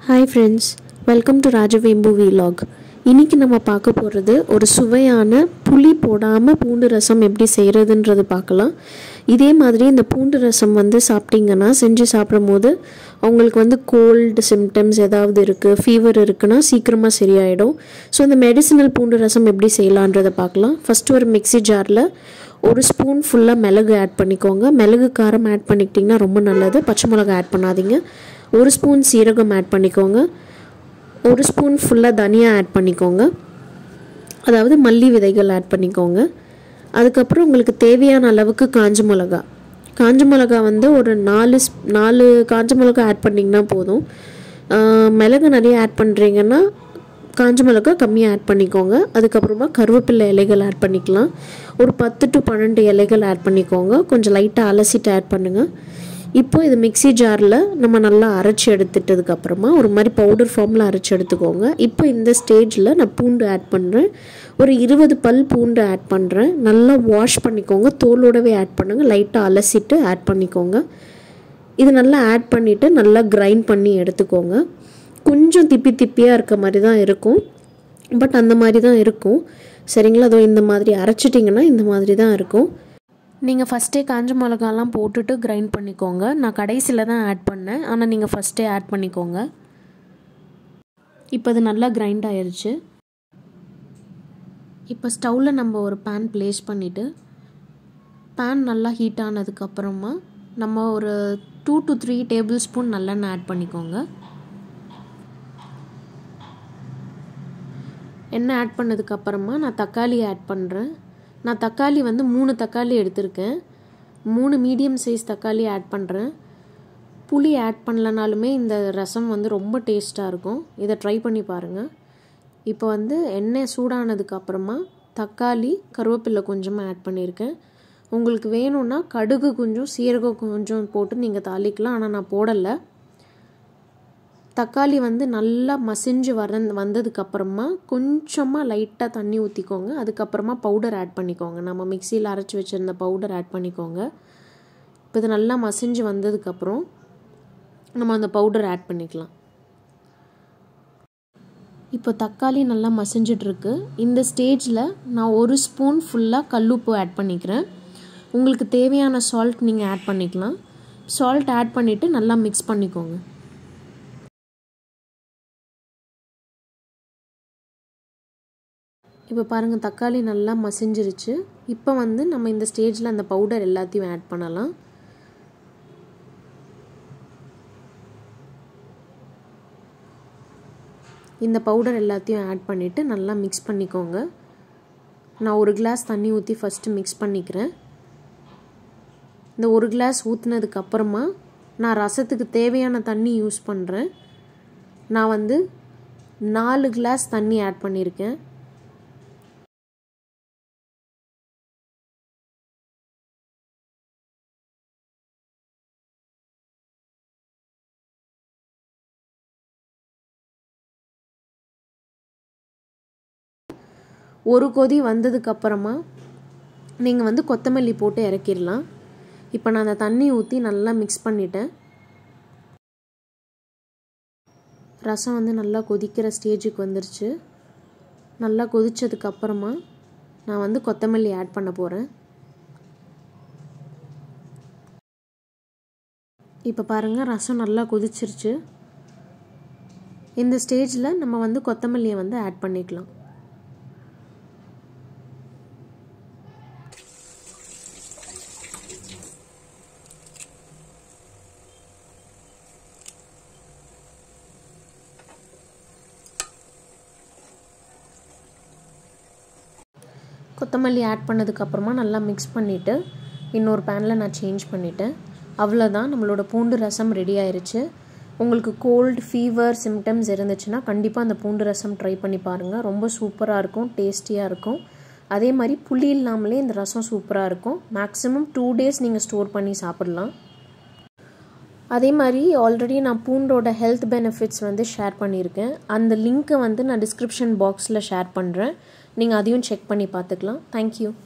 hi friends welcome to Rajavembu vlog இன்றைக்கி நம்ம பார்க்க போகிறது ஒரு சுவையான புளி போடாமல் பூண்டு ரசம் எப்படி செய்கிறதுன்றது பார்க்கலாம் இதே மாதிரி இந்த பூண்டு ரசம் வந்து சாப்பிட்டீங்கன்னா செஞ்சு சாப்பிடும்போது அவங்களுக்கு வந்து கோல்டு சிம்டம்ஸ் ஏதாவது இருக்குது ஃபீவர் இருக்குன்னா சீக்கிரமாக சரியாயிடும் ஸோ இந்த மெடிசினல் பூண்டு ரசம் எப்படி செய்யலான்றதை பார்க்கலாம் ஃபஸ்ட்டு ஒரு மிக்ஸி ஜாரில் ஒரு ஸ்பூன் ஃபுல்லாக மிளகு ஆட் பண்ணிக்கோங்க மிளகு காரம் ஆட் பண்ணிக்கிட்டிங்கன்னா ரொம்ப நல்லது பச்சை மிளகா ஆட் பண்ணாதீங்க ஒரு ஸ்பூன் சீரகம் ஆட் பண்ணிக்கோங்க ஒரு ஸ்பூன் ஃபுல்லாக தனியா ஆட் பண்ணிக்கோங்க அதாவது மல்லி விதைகள் ஆட் பண்ணிக்கோங்க அதுக்கப்புறம் உங்களுக்கு தேவையான அளவுக்கு காஞ்ச மிளகா காஞ்ச மிளகா வந்து ஒரு நாலு ஸ்- நாலு காஞ்ச மிளகா ஆட் பண்ணிங்கன்னா போதும் ஆஹ் மிளகு நிறைய ஆட் பண்ணுறீங்கன்னா காஞ்ச மிளகா கம்மியாக ஆட் பண்ணிக்கோங்க அதுக்கப்புறமா கருவேப்பிலை இலைகள் ஆட் பண்ணிக்கலாம் ஒரு பத்து டு பன்னெண்டு இலைகள் ஆட் பண்ணிக்கோங்க கொஞ்சம் லைட்டாக அலசிட்டு ஆட் பண்ணுங்கள் இப்போ இது மிக்ஸி ஜாரில் நம்ம நல்லா அரைச்சி எடுத்துட்டதுக்கப்புறமா ஒரு மாதிரி பவுடர் ஃபார்மில் அரைச்சி எடுத்துக்கோங்க இப்போ இந்த ஸ்டேஜில் நான் பூண்டு ஆட் பண்ணுறேன் ஒரு இருபது பல் பூண்டு ஆட் பண்ணுறேன் நல்லா வாஷ் பண்ணிக்கோங்க தோலோடவே ஆட் பண்ணுங்கள் லைட்டாக அலசிட்டு ஆட் பண்ணிக்கோங்க இது நல்லா ஆட் பண்ணிவிட்டு நல்லா கிரைண்ட் பண்ணி எடுத்துக்கோங்க கொஞ்சம் திப்பி திப்பியாக இருக்க மாதிரி தான் இருக்கும் பட் அந்த மாதிரி தான் இருக்கும் சரிங்களா அதோ இந்த மாதிரி அரைச்சிட்டிங்கன்னா இந்த மாதிரி தான் இருக்கும் நீங்கள் ஃபஸ்ட்டே காஞ்ச மிளகாலாம் போட்டுட்டு கிரைண்ட் பண்ணிக்கோங்க நான் கடைசியில் தான் ஆட் பண்ணேன் ஆனால் நீங்கள் ஃபஸ்ட்டே ஆட் பண்ணிக்கோங்க இப்போ அது நல்லா கிரைண்ட் ஆயிருச்சு இப்போ ஸ்டவ்வில் நம்ம ஒரு பேன் ப்ளேஸ் பண்ணிவிட்டு பேன் நல்லா ஹீட் ஆனதுக்கப்புறமா நம்ம ஒரு two to three tablespoon நல்லெண்ணெய் ஆட் பண்ணிக்கோங்க எண்ணெய் ஆட் பண்ணதுக்கப்புறமா நான் தக்காளி ஆட் பண்ணுறேன் நான் தக்காளி வந்து மூணு தக்காளி எடுத்திருக்கேன் மூணு மீடியம் சைஸ் தக்காளி ஆட் பண்ணுறேன் புளி ஆட் பண்ணலனாலுமே இந்த ரசம் வந்து ரொம்ப டேஸ்ட்டாக இருக்கும் இதை ட்ரை பண்ணி பாருங்கள் இப்போ வந்து எண்ணெய் சூடானதுக்கப்புறமா தக்காளி கருவேப்பிலை கொஞ்சமாக ஆட் பண்ணியிருக்கேன் உங்களுக்கு வேணும்னா கடுகு கொஞ்சம் சீரகம் கொஞ்சம் போட்டு நீங்கள் தாளிக்கலாம் ஆனால் நான் போடலை தக்காளி வந்து நல்லா மசிஞ்சு வர வந்ததுக்கப்புறமா கொஞ்சமாக லைட்டாக தண்ணி ஊற்றிக்கோங்க அதுக்கப்புறமா பவுடர் ஆட் பண்ணிக்கோங்க நம்ம மிக்சியில் அரைச்சி வச்சுருந்த பவுடர் ஆட் பண்ணிக்கோங்க இப்போ இது நல்லா மசிஞ்சு வந்ததுக்கப்புறம் நம்ம அந்த பவுடர் ஆட் பண்ணிக்கலாம் இப்போ தக்காளி நல்லா மசிஞ்சிட்ருக்கு இந்த ஸ்டேஜில் நான் ஒரு ஸ்பூன் ஃபுல்லாக கல்லுப்பு ஆட் பண்ணிக்கிறேன் உங்களுக்கு தேவையான சால்ட் நீங்கள் ஆட் பண்ணிக்கலாம் சால்ட் ஆட் பண்ணிவிட்டு நல்லா மிக்ஸ் பண்ணிக்கோங்க இப்போ பாருங்கள் தக்காளி நல்லா மசிஞ்சிருச்சு இப்போ வந்து நம்ம இந்த ஸ்டேஜில் அந்த பவுடர் எல்லாத்தையும் ஆட் பண்ணலாம் இந்த பவுடர் எல்லாத்தையும் ஆட் பண்ணிவிட்டு நல்லா மிக்ஸ் பண்ணிக்கோங்க நான் ஒரு கிளாஸ் தண்ணி ஊற்றி ஃபஸ்ட்டு மிக்ஸ் பண்ணிக்கிறேன் இந்த ஒரு கிளாஸ் ஊற்றுனதுக்கு அப்புறமா நான் ரசத்துக்கு தேவையான தண்ணி யூஸ் பண்ணுறேன் நான் வந்து நாலு கிளாஸ் தண்ணி ஆட் பண்ணியிருக்கேன் ஒரு கொதி வந்ததுக்கு அப்புறமா நீங்கள் வந்து கொத்தமல்லி போட்டு இறக்கிடலாம் இப்போ நான் அந்த தண்ணி ஊற்றி நல்லா மிக்ஸ் பண்ணிட்டேன் ரசம் வந்து நல்லா கொதிக்கிற ஸ்டேஜுக்கு வந்துருச்சு நல்லா கொதிச்சதுக்கு அப்புறமா நான் வந்து கொத்தமல்லி ஆட் பண்ண போகிறேன் இப்போ பாருங்கள் ரசம் நல்லா கொதிச்சிருச்சு இந்த ஸ்டேஜில் நம்ம வந்து கொத்தமல்லியை வந்து ஆட் பண்ணிக்கலாம் கொத்தமல்லி ஆட் பண்ணதுக்கப்புறமா நல்லா மிக்ஸ் பண்ணிவிட்டு இன்னொரு பேனில் நான் சேஞ்ச் பண்ணிட்டேன் அவ்வளோதான் நம்மளோட பூண்டு ரசம் ரெடி ஆயிருச்சு உங்களுக்கு கோல்டு ஃபீவர் சிம்டம்ஸ் இருந்துச்சுன்னா கண்டிப்பாக அந்த பூண்டு ரசம் ட்ரை பண்ணி பாருங்கள் ரொம்ப சூப்பராக இருக்கும் டேஸ்டியாக இருக்கும் அதே மாதிரி புளி இல்லாமலே இந்த ரசம் சூப்பராக இருக்கும் மேக்ஸிமம் டூ டேஸ் நீங்கள் ஸ்டோர் பண்ணி சாப்பிட்லாம் அதே மாதிரி ஆல்ரெடி நான் பூண்டோட ஹெல்த் பெனிஃபிட்ஸ் வந்து ஷேர் பண்ணியிருக்கேன் அந்த லிங்க்கை வந்து நான் டிஸ்கிரிப்ஷன் பாக்ஸில் ஷேர் பண்ணுறேன் நீங்கள் அதையும் செக் பண்ணி பார்த்துக்கலாம் தேங்க்யூ